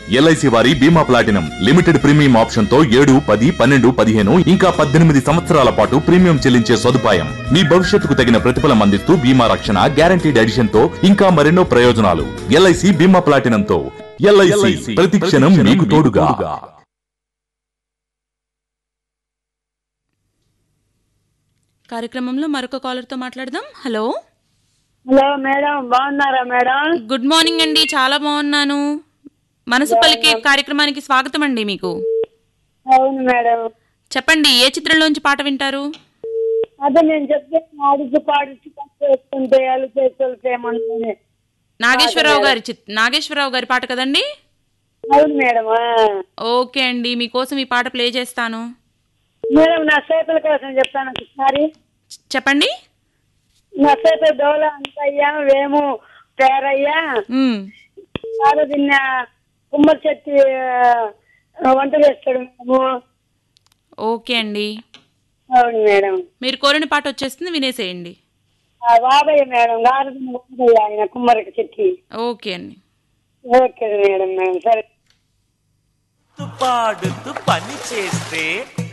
LIC వారి బీమా platinum limited premium option తో ఏడు పది పన్నెండు పదిహేను ఇంకా పద్దెనిమిది సంవత్సరాల పాటు ప్రీమియం చెల్లించే సదుపాయం మీ భవిష్యత్తుకు తగిన ప్రతిఫలం అందిస్తూ బీమా రక్షణ గ్యారంటీడ్ ఎడిషన్ తో ఇంకా మరెన్నో ప్రయోజనాలు ఎల్ఐసి బీమా ప్లాటినం తో ఎల్ఐసి ప్రతి క్షణం మీకు తోడుగా కార్యక్రమంలో మరొక కాలర్తో మాట్లాడదాం హలో హలో మేడం బాగున్నారా మేడం గుడ్ మార్నింగ్ అండి చాలా బాగున్నాను మనసు పలికే కార్యక్రమానికి స్వాగతం అండి మీకు అవును మేడం చెప్పండి ఏ చిత్రంలోంచి పాట వింటారు అదే నేను చెప్తే ఆడిచి పాడిచి చేసుకుంటే వాళ్ళు చేస్తే ఏమంటుంది నాగేశ్వరరావు గారి చిత్ నాగేశ్వరరావు గారి పాట కదండి అవును మేడం ఆ. ఓకే అండి మీకోసం ఈ పాట ప్లే చేస్తాను మేడం నా చేతుల కోసం చెప్తాను ఒకసారి చె- చెప్పండి నా చేతుల దోల అంతయ్యా వేము పేరయ్యా మ్మ్. కాదు తిన్న కుమ్మరి చెట్టు ఆ, వంట చేస్తాడు మేము ఓకే అండి అవును మేడం మీరు కోరిన పాట వచ్చేస్తుంది వినేసేయండి ఆ బాబయ్య మేడం గారు బాబయ్య ఆయన కుమ్మరికి చెట్టి ఓకే అండి ఓకే మేడం మేడం సరే పాడుతూ పని చేస్తే